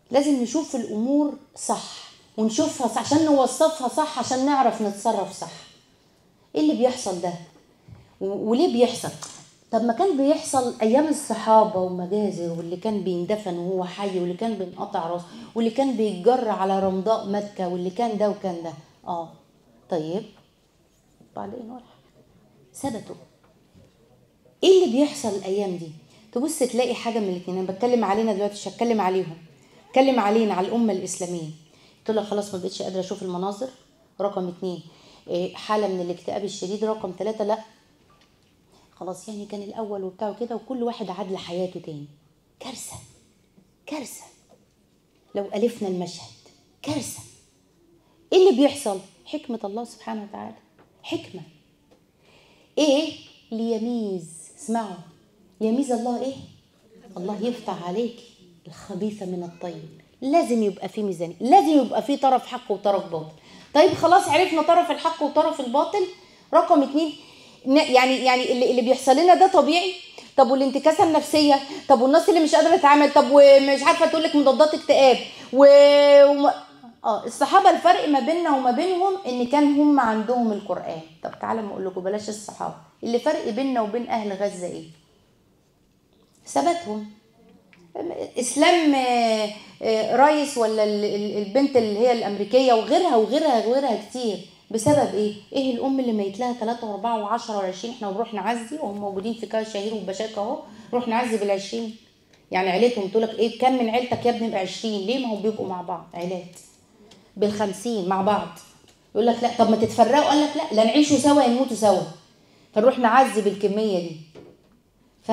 لازم نشوف الامور صح ونشوفها صح عشان نوصفها صح عشان نعرف نتصرف صح ايه اللي بيحصل ده و- وليه بيحصل طب ما كان بيحصل ايام الصحابه ومجازر واللي كان بيندفن وهو حي واللي كان بينقطع راسه واللي كان بيتجر على رمضاء مكه واللي كان ده وكان ده اه طيب بعدين ولا حاجه ثبتوا ايه اللي بيحصل الايام دي تبص تلاقي حاجه من الاثنين انا بتكلم علينا دلوقتي مش هتكلم عليهم اتكلم علينا على الامه الاسلاميه قلت لك خلاص ما بقتش قادره اشوف المناظر رقم اتنين إيه، حاله من الاكتئاب الشديد رقم ثلاثة لا خلاص يعني كان الاول وبتاع كده وكل واحد عاد لحياته تاني كارثه كارثه لو الفنا المشهد كارثه ايه اللي بيحصل حكمه الله سبحانه وتعالى حكمه ايه ليميز اسمعوا يميز الله ايه الله يفتح عليك الخبيث من الطيب لازم يبقى في ميزان لازم يبقى في طرف حق وطرف باطل طيب خلاص عرفنا طرف الحق وطرف الباطل رقم اتنين ن- يعني يعني اللي, اللي بيحصل لنا ده طبيعي طب والانتكاسه النفسيه طب والناس اللي مش قادره تتعامل طب ومش عارفه تقول لك مضادات اكتئاب و... وم... اه الصحابه الفرق ما بيننا وما بينهم ان كان هم عندهم القران طب تعالى ما اقول لكم بلاش الصحابه اللي فرق بيننا وبين اهل غزه ايه ثباتهم اسلام آه، آه، رايس ولا ال- ال- البنت اللي هي الامريكيه وغيرها وغيرها وغيرها كتير بسبب ايه؟ ايه الام اللي ميت لها 3 و4 و10 و20 احنا بنروح نعزي وهم موجودين في كاي شهير وبشاكه اهو نروح نعزي بال20 يعني عيلتهم تقول لك ايه كم من عيلتك يا ابني ب 20 ليه ما هم بيبقوا مع بعض عيلات بال50 مع بعض يقول لك لا طب ما تتفرقوا قال لك لا لا نعيشوا سوا يا نموتوا سوا فنروح نعزي بالكميه دي ف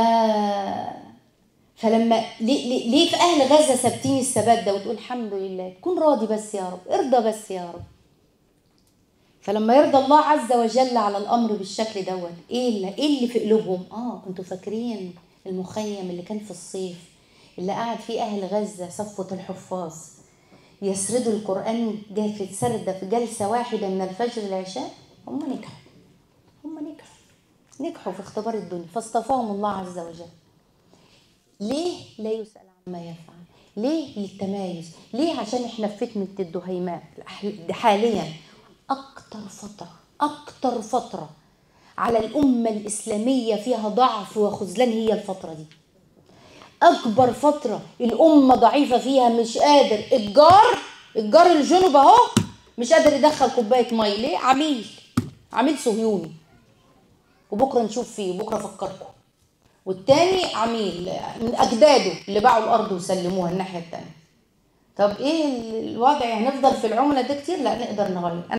فلما ليه, ليه, ليه في اهل غزه ثابتين الثبات ده وتقول الحمد لله تكون راضي بس يا رب ارضى بس يا رب فلما يرضى الله عز وجل على الامر بالشكل دوت ايه اللي ايه اللي في قلوبهم اه انتوا فاكرين المخيم اللي كان في الصيف اللي قعد فيه اهل غزه صفوه الحفاظ يسردوا القران جاء في سردة في جلسه واحده من الفجر للعشاء هم نجحوا هم نجحوا نجحوا في اختبار الدنيا فاصطفاهم الله عز وجل ليه لا يسأل عما يفعل ليه للتمايز ليه عشان احنا في فتنة الدهيماء الأح- حاليا أكتر فترة أكتر فترة على الأمة الإسلامية فيها ضعف وخذلان هي الفترة دي أكبر فترة الأمة ضعيفة فيها مش قادر الجار الجار الجنوب أهو مش قادر يدخل كوباية مية ليه عميل عميل صهيوني وبكرة نشوف فيه وبكرة أفكركم والتاني عميل من اجداده اللي باعوا الارض وسلموها الناحيه التانيه طب ايه الوضع هنفضل في العمله ده كتير لا نقدر نغير